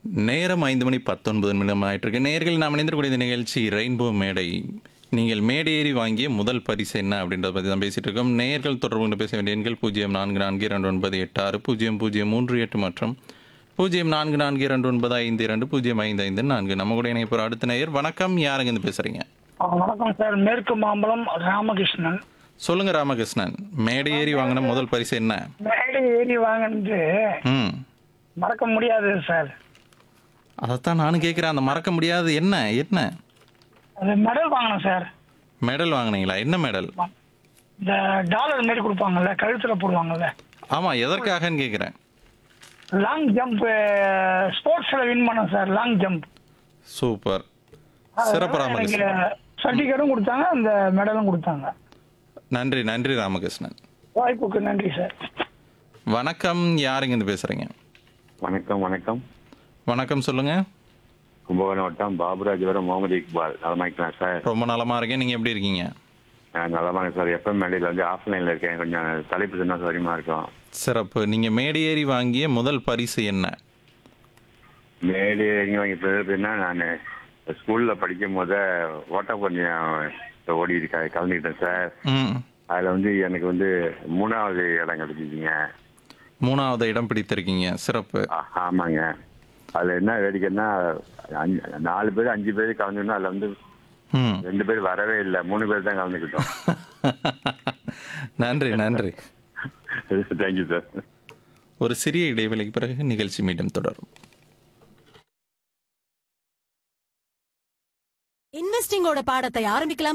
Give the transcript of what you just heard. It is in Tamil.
நேரம் ஐந்து மணி பத்தொன்பது நிமிடம் ஆயிட்டிருக்கு நேர்கள் நாம் இணைந்திருக்கூடிய இந்த நிகழ்ச்சி ரெயின்போ மேடை நீங்கள் மேடையேறி வாங்கிய முதல் பரிசு என்ன அப்படின்றத பற்றி தான் பேசிட்டு இருக்கோம் நேர்கள் தொடர்பு கொண்டு பேச வேண்டிய எண்கள் பூஜ்ஜியம் நான்கு நான்கு இரண்டு ஒன்பது எட்டு ஆறு பூஜ்ஜியம் பூஜ்ஜியம் மூன்று எட்டு மற்றும் பூஜ்ஜியம் நான்கு நான்கு இரண்டு ஒன்பது ஐந்து இரண்டு பூஜ்ஜியம் ஐந்து ஐந்து நான்கு நம்ம கூட இணைப்பு அடுத்த நேயர் வணக்கம் யாருங்க இருந்து பேசுறீங்க ஆ, வணக்கம் சார் மேற்கு மாம்பலம் ராமகிருஷ்ணன் சொல்லுங்க ராமகிருஷ்ணன் மேடை ஏறி வாங்கின முதல் பரிசு என்ன மேடை ஏறி வாங்கினது ம் மறக்க முடியாது சார் அதைத்தான் நானும் கேட்குறேன் அந்த மறக்க முடியாது என்ன என்ன அது மெடல் வாங்கினேன் சார் மெடல் வாங்குனீங்களா என்ன மெடல் இந்த டாலர் மாரி கொடுப்பாங்கல்ல கழுத்துல போடுவாங்கல்ல ஆமாம் எதற்காகன்னு கேட்குறேன் லாங் ஜம்ப் ஸ்போர்ட்ஸ்ல வின் பண்ணேன் சார் லாங் ஜம்ப் சூப்பர் சிறப்பு எனக்கு ராமகிருஷ்ணன் சர்டிஃபிகேட்டும் கொடுத்தாங்க அந்த மெடலும் கொடுத்தாங்க நன்றி நன்றி ராமகிருஷ்ணன் வாய்ப்புக்கு நன்றி சார் வணக்கம் யாருங்க இருந்து பேசுறீங்க வணக்கம் வணக்கம் வணக்கம் சொல்லுங்க கும்பகோணம் வட்டம் பாபுராஜபுரம் முகமது இக்பால் நலமாய்க்கலாம் சார் ரொம்ப நலமா இருக்கேன் நீங்க எப்படி இருக்கீங்க நான் நலமாக சார் எஃப்எம் மேடையில் வந்து ஆஃப்லைனில் இருக்கேன் கொஞ்சம் தலைப்பு சொன்னால் சௌரியமாக இருக்கும் சிறப்பு நீங்க மேடையேறி வாங்கிய முதல் பரிசு என்ன மேடை எங்கே வாங்கி பிறகுனா நான் ஸ்கூலில் படிக்கும் போத ஓட்டப்பந்தயம் ஓடி இருக்கா கலந்துக்கிட்டேன் சார் ம் அதில் வந்து எனக்கு வந்து மூணாவது இடம் கிடைச்சிச்சிங்க மூணாவது இடம் பிடித்திருக்கீங்க சிறப்பு ஆ- ஆமாங்க அதில் என்ன வேடிக்கைன்னா அஞ்சு நாலு பேர் அஞ்சு பேர் கலந்துக்கணும் அதில் வந்து ம் ரெண்டு பேர் வரவே இல்லை மூணு பேர் தான் கலந்துக்கிட்டோம் நன்றி நன்றி தேங்க்யூ சார் ஒரு சிறிய இடைவெளிக்கு பிறகு நிகழ்ச்சி மீண்டும் தொடரும் இன்வெஸ்டிங்கோட பாடத்தை ஆரம்பிக்கலாம்